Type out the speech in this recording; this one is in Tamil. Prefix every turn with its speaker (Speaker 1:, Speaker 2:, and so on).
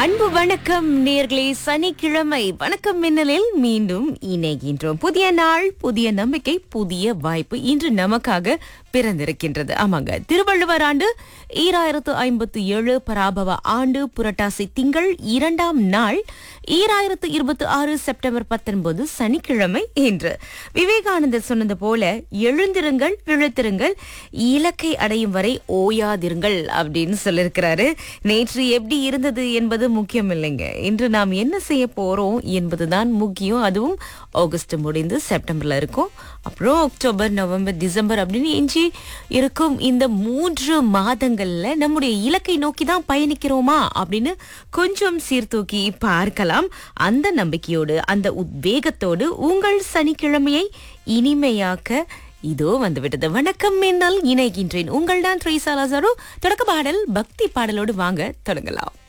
Speaker 1: அன்பு வணக்கம் நேர்களே சனிக்கிழமை வணக்கம் மின்னலில் மீண்டும் இணைகின்றோம் புதிய நாள் புதிய நம்பிக்கை புதிய வாய்ப்பு இன்று நமக்காக பிறந்திருக்கின்றது ஆமாங்க திருவள்ளுவர் ஆண்டு ஈராயிரத்து ஐம்பத்து ஏழு பராபவ ஆண்டு புரட்டாசி திங்கள் இரண்டாம் நாள் ஈராயிரத்து இருபத்தி ஆறு செப்டம்பர் பத்தொன்பது சனிக்கிழமை இன்று விவேகானந்தர் சொன்னது போல எழுந்திருங்கள் விழுத்திருங்கள் இலக்கை அடையும் வரை ஓயாதிருங்கள் அப்படின்னு சொல்லியிருக்கிறாரு நேற்று எப்படி இருந்தது என்பது முக்கியம் இல்லைங்க இன்று நாம் என்ன செய்ய போறோம் என்பதுதான் முக்கியம் அதுவும் ஆகஸ்ட் முடிந்து செப்டம்பர்ல இருக்கும் அப்புறம் அக்டோபர் நவம்பர் டிசம்பர் அப்படின்னு எஞ்சி இருக்கும் இந்த மூன்று மாதங்கள்ல நம்முடைய இலக்கை நோக்கி தான் பயணிக்கிறோமா அப்படின்னு கொஞ்சம் சீர்தூக்கி பார்க்கலாம் அந்த நம்பிக்கையோடு அந்த உத்வேகத்தோடு உங்கள் சனிக்கிழமையை இனிமையாக்க இதோ வந்துவிட்டது வணக்கம் மின்னல் இணைகின்றேன் உங்கள் தான் த்ரீ சாலாசரும் தொடக்க பாடல் பக்தி பாடலோடு வாங்க தொடங்கலாம்